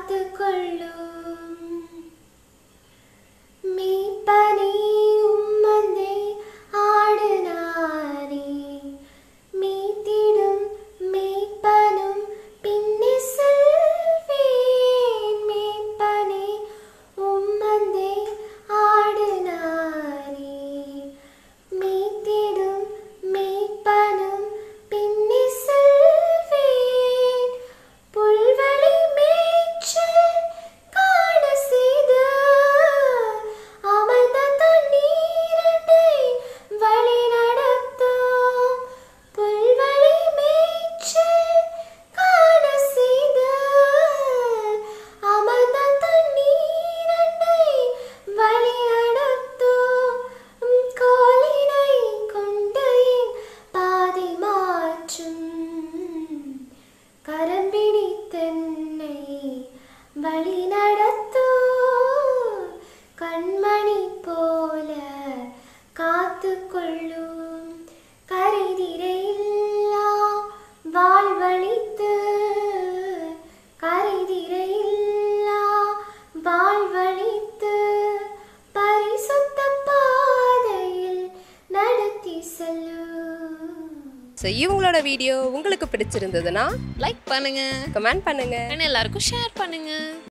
காத்து கொள்ளும் மீட்பனே உம்மந்தே ஆடுனாரே மீட்டிடும் மீட்பனும் பின்னே செல்வேன் மீட்பனே உம்மந்தே ஆடுனாரே மீட்டிடும் மீட்பனும் பின்னே செல்வேன் புல்வெளி மேய்ச்சல் காண செய்த அமர்ந்த தண்ணீரண்டை வழி நடத்தும் புல்வெளி மேய்ச்சல் காண செய்த அமர்ந்த தண்ணீரண்டை வழி நடத்தும் உம் கோலினை கொண்டு என் பாதை மாற்றும் கரம் பிடித்தென்னை வழி நடத்தோ கண்மணி போல காத்து கொள்ளும் கரைதிரையில்லா வாழ்வழித்து கரைதிரையில்லா வாழ்வழித்து பரிசுத்த பாதையில் நடத்தி செல்லும் ஸோ இவங்களோட வீடியோ உங்களுக்கு பிடிச்சிருந்ததுன்னா லைக் பண்ணுங்க கமெண்ட் பண்ணுங்க and எல்லாருக்கும் ஷேர் பண்ணுங்க